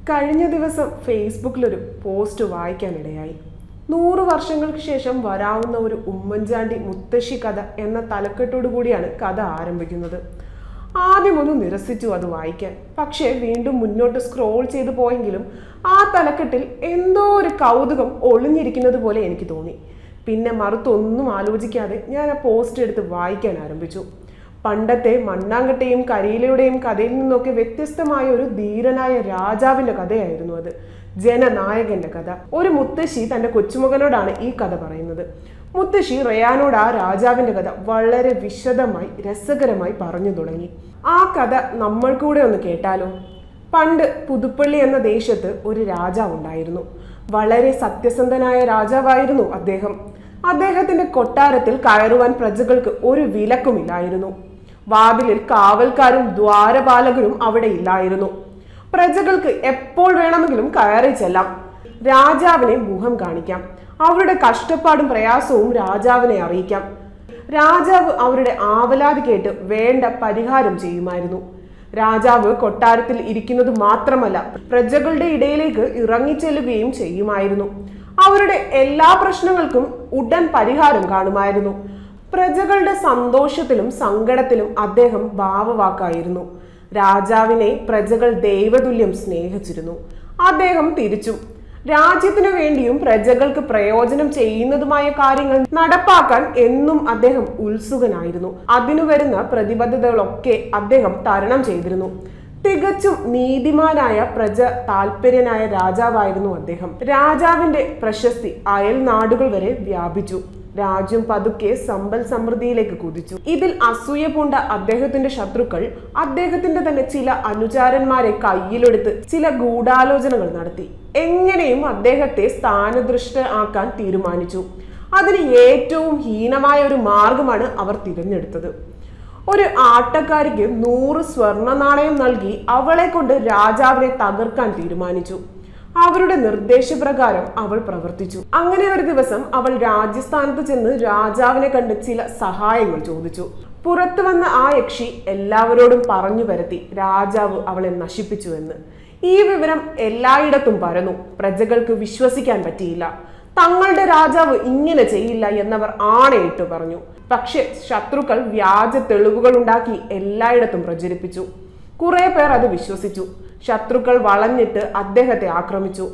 കഴിഞ്ഞ ദിവസം ഫേസ്ബുക്കിലൊരു പോസ്റ്റ് വായിക്കാനിടയായി നൂറ് വർഷങ്ങൾക്ക് ശേഷം വരാവുന്ന ഒരു ഉമ്മൻചാണ്ടി മുത്തശ്ശി കഥ എന്ന തലക്കെട്ടോടു കൂടിയാണ് കഥ ആരംഭിക്കുന്നത് ആദ്യമൊന്ന് നിരസിച്ചു അത് വായിക്കാൻ പക്ഷേ വീണ്ടും മുന്നോട്ട് സ്ക്രോൾ ചെയ്തു പോയെങ്കിലും ആ തലക്കെട്ടിൽ എന്തോ ഒരു കൗതുകം ഒളിഞ്ഞിരിക്കുന്നത് പോലെ എനിക്ക് തോന്നി പിന്നെ മറുത്തൊന്നും ആലോചിക്കാതെ ഞാൻ ആ പോസ്റ്റ് എടുത്ത് വായിക്കാൻ ആരംഭിച്ചു പണ്ടത്തെ മണ്ണാങ്കട്ടയും കരിയിലയുടെയും കഥയിൽ നിന്നൊക്കെ വ്യത്യസ്തമായ ഒരു ധീരനായ രാജാവിന്റെ കഥയായിരുന്നു അത് ജനനായകന്റെ കഥ ഒരു മുത്തശ്ശി തന്റെ കൊച്ചുമകനോടാണ് ഈ കഥ പറയുന്നത് മുത്തശ്ശി റയാനോട് ആ രാജാവിന്റെ കഥ വളരെ വിശദമായി രസകരമായി പറഞ്ഞു തുടങ്ങി ആ കഥ നമ്മൾ കൂടെ ഒന്ന് കേട്ടാലോ പണ്ട് പുതുപ്പള്ളി എന്ന ദേശത്ത് ഒരു രാജാവുണ്ടായിരുന്നു വളരെ സത്യസന്ധനായ രാജാവായിരുന്നു അദ്ദേഹം അദ്ദേഹത്തിന്റെ കൊട്ടാരത്തിൽ കയറുവാൻ പ്രജകൾക്ക് ഒരു വിലക്കുമില്ലായിരുന്നു വാതിലിൽ കാവൽക്കാരും ദ്വാരപാലകരും അവിടെ ഇല്ലായിരുന്നു പ്രജകൾക്ക് എപ്പോൾ വേണമെങ്കിലും കയറി ചെല്ലാം രാജാവിനെ മുഖം കാണിക്കാം അവരുടെ കഷ്ടപ്പാടും പ്രയാസവും രാജാവിനെ അറിയിക്കാം രാജാവ് അവരുടെ ആവലാതി കേട്ട് വേണ്ട പരിഹാരം ചെയ്യുമായിരുന്നു രാജാവ് കൊട്ടാരത്തിൽ ഇരിക്കുന്നത് മാത്രമല്ല പ്രജകളുടെ ഇടയിലേക്ക് ഇറങ്ങിച്ചെല്ലുകയും ചെയ്യുമായിരുന്നു അവരുടെ എല്ലാ പ്രശ്നങ്ങൾക്കും ഉടൻ പരിഹാരം കാണുമായിരുന്നു പ്രജകളുടെ സന്തോഷത്തിലും സങ്കടത്തിലും അദ്ദേഹം ഭാവവാക്കായിരുന്നു രാജാവിനെ പ്രജകൾ ദൈവതുല്യം സ്നേഹിച്ചിരുന്നു അദ്ദേഹം തിരിച്ചും രാജ്യത്തിനു വേണ്ടിയും പ്രജകൾക്ക് പ്രയോജനം ചെയ്യുന്നതുമായ കാര്യങ്ങൾ നടപ്പാക്കാൻ എന്നും അദ്ദേഹം ഉത്സുകനായിരുന്നു അതിനു വരുന്ന പ്രതിബദ്ധതകളൊക്കെ അദ്ദേഹം തരണം ചെയ്തിരുന്നു തികച്ചും നീതിമാനായ പ്രജ താല്പര്യനായ രാജാവായിരുന്നു അദ്ദേഹം രാജാവിന്റെ പ്രശസ്തി അയൽ നാടുകൾ വരെ വ്യാപിച്ചു രാജ്യം പതുക്കെ സമ്പൽ സമൃദ്ധിയിലേക്ക് കുതിച്ചു ഇതിൽ അസൂയ പൂണ്ട അദ്ദേഹത്തിന്റെ ശത്രുക്കൾ അദ്ദേഹത്തിന്റെ തന്നെ ചില അനുചാരന്മാരെ കയ്യിലെടുത്ത് ചില ഗൂഢാലോചനകൾ നടത്തി എങ്ങനെയും അദ്ദേഹത്തെ സ്ഥാനദൃഷ്ട ആക്കാൻ തീരുമാനിച്ചു അതിന് ഏറ്റവും ഹീനമായ ഒരു മാർഗമാണ് അവർ തിരഞ്ഞെടുത്തത് ഒരു ആട്ടക്കാരിക്ക് നൂറ് സ്വർണ്ണ നാണയം നൽകി അവളെ കൊണ്ട് രാജാവിനെ തകർക്കാൻ തീരുമാനിച്ചു അവരുടെ നിർദ്ദേശപ്രകാരം അവൾ പ്രവർത്തിച്ചു അങ്ങനെ ഒരു ദിവസം അവൾ രാജസ്ഥാനത്ത് ചെന്ന് രാജാവിനെ കണ്ട് ചില സഹായങ്ങൾ ചോദിച്ചു പുറത്തു വന്ന ആ യക്ഷി എല്ലാവരോടും പറഞ്ഞു പരത്തി രാജാവ് അവളെ നശിപ്പിച്ചു എന്ന് ഈ വിവരം എല്ലായിടത്തും പരന്നു പ്രജകൾക്ക് വിശ്വസിക്കാൻ പറ്റിയില്ല തങ്ങളുടെ രാജാവ് ഇങ്ങനെ ചെയ്യില്ല എന്നവർ ആണയിട്ട് പറഞ്ഞു പക്ഷെ ശത്രുക്കൾ വ്യാജ തെളിവുകൾ ഉണ്ടാക്കി എല്ലായിടത്തും പ്രചരിപ്പിച്ചു കുറെ പേർ അത് വിശ്വസിച്ചു ശത്രുക്കൾ വളഞ്ഞിട്ട് അദ്ദേഹത്തെ ആക്രമിച്ചു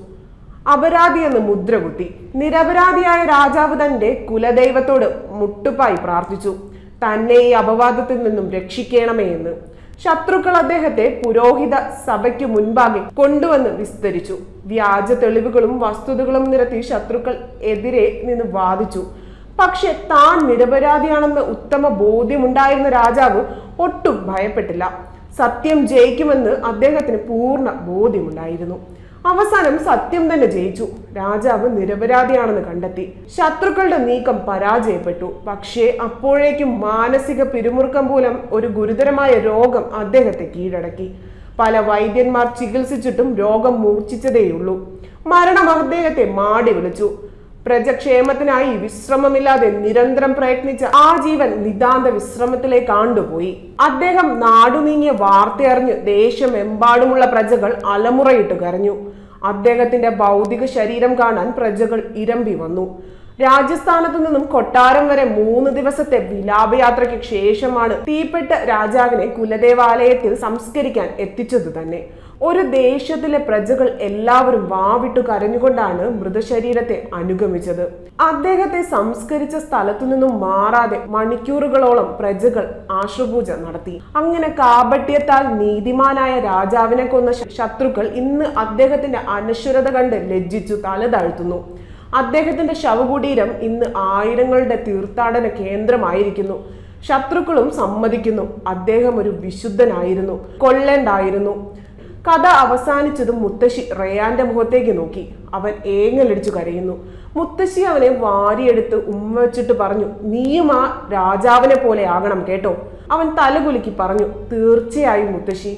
അപരാധി എന്ന് മുദ്ര കുത്തി നിരപരാധിയായ രാജാവ് തന്റെ കുലദൈവത്തോട് മുട്ടുപ്പായി പ്രാർത്ഥിച്ചു തന്നെ ഈ അപവാദത്തിൽ നിന്നും രക്ഷിക്കണമേ എന്ന് ശത്രുക്കൾ അദ്ദേഹത്തെ പുരോഹിത സഭയ്ക്ക് മുൻപാകെ കൊണ്ടുവന്ന് വിസ്തരിച്ചു വ്യാജ തെളിവുകളും വസ്തുതകളും നിരത്തി ശത്രുക്കൾ എതിരെ നിന്ന് വാദിച്ചു പക്ഷെ താൻ നിരപരാധിയാണെന്ന് ഉത്തമ ബോധ്യമുണ്ടായിരുന്ന രാജാവ് ഒട്ടും ഭയപ്പെട്ടില്ല സത്യം ജയിക്കുമെന്ന് അദ്ദേഹത്തിന് പൂർണ്ണ ബോധ്യമുണ്ടായിരുന്നു അവസാനം സത്യം തന്നെ ജയിച്ചു രാജാവ് നിരപരാധിയാണെന്ന് കണ്ടെത്തി ശത്രുക്കളുടെ നീക്കം പരാജയപ്പെട്ടു പക്ഷേ അപ്പോഴേക്കും മാനസിക പിരിമുറുക്കം മൂലം ഒരു ഗുരുതരമായ രോഗം അദ്ദേഹത്തെ കീഴടക്കി പല വൈദ്യന്മാർ ചികിത്സിച്ചിട്ടും രോഗം മൂർച്ഛിച്ചതേയുള്ളൂ മരണം അദ്ദേഹത്തെ മാടി വിളിച്ചു പ്രജക്ഷേമത്തിനായി വിശ്രമമില്ലാതെ നിരന്തരം പ്രയത്നിച്ച ആ ജീവൻ നിതാന്ത വിശ്രമത്തിലേക്ക് ആണ്ടുപോയി അദ്ദേഹം നാടുനീങ്ങിയ വാർത്തയറിഞ്ഞ് ദേശമെമ്പാടുമുള്ള പ്രജകൾ അലമുറയിട്ട് കരഞ്ഞു അദ്ദേഹത്തിന്റെ ഭൗതിക ശരീരം കാണാൻ പ്രജകൾ ഇരമ്പി വന്നു രാജസ്ഥാനത്തു നിന്നും കൊട്ടാരം വരെ മൂന്ന് ദിവസത്തെ വിലാപയാത്രയ്ക്ക് ശേഷമാണ് തീപ്പെട്ട രാജാവിനെ കുലദേവാലയത്തിൽ സംസ്കരിക്കാൻ എത്തിച്ചത് തന്നെ ഒരു ദേശത്തിലെ പ്രജകൾ എല്ലാവരും വാവിട്ടു കരഞ്ഞുകൊണ്ടാണ് മൃതശരീരത്തെ അനുഗമിച്ചത് അദ്ദേഹത്തെ സംസ്കരിച്ച സ്ഥലത്തു നിന്നും മാറാതെ മണിക്കൂറുകളോളം പ്രജകൾ ആശ്വപൂജ നടത്തി അങ്ങനെ കാപട്യത്താൽ നീതിമാനായ രാജാവിനെ കൊന്ന ശത്രുക്കൾ ഇന്ന് അദ്ദേഹത്തിന്റെ അനശ്വരത കണ്ട് ലജ്ജിച്ചു തല താഴ്ത്തുന്നു അദ്ദേഹത്തിന്റെ ശവകുടീരം ഇന്ന് ആയിരങ്ങളുടെ തീർത്ഥാടന കേന്ദ്രമായിരിക്കുന്നു ശത്രുക്കളും സമ്മതിക്കുന്നു അദ്ദേഹം ഒരു വിശുദ്ധനായിരുന്നു കൊല്ലേണ്ടായിരുന്നു കഥ അവസാനിച്ചതും മുത്തശ്ശി റയാന്റെ മുഖത്തേക്ക് നോക്കി അവൻ ഏങ്ങലടിച്ചു കരയുന്നു മുത്തശ്ശി അവനെ വാരിയെടുത്ത് ഉമ്മ വെച്ചിട്ട് പറഞ്ഞു നീയും ആ രാജാവിനെ പോലെ ആകണം കേട്ടോ അവൻ തലകുലുക്കി പറഞ്ഞു തീർച്ചയായും മുത്തശ്ശി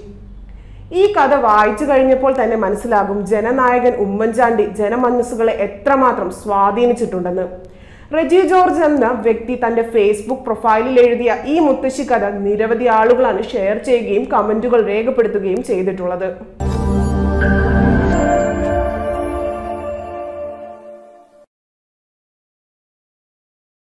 ഈ കഥ വായിച്ചു കഴിഞ്ഞപ്പോൾ തന്നെ മനസ്സിലാകും ജനനായകൻ ഉമ്മൻചാണ്ടി ജനമനസ്സുകളെ എത്രമാത്രം സ്വാധീനിച്ചിട്ടുണ്ടെന്ന് റെജി ജോർജ് എന്ന വ്യക്തി തന്റെ ഫേസ്ബുക്ക് പ്രൊഫൈലിൽ എഴുതിയ ഈ മുത്തശ്ശി കഥ നിരവധി ആളുകളാണ് ഷെയർ ചെയ്യുകയും കമന്റുകൾ രേഖപ്പെടുത്തുകയും ചെയ്തിട്ടുള്ളത്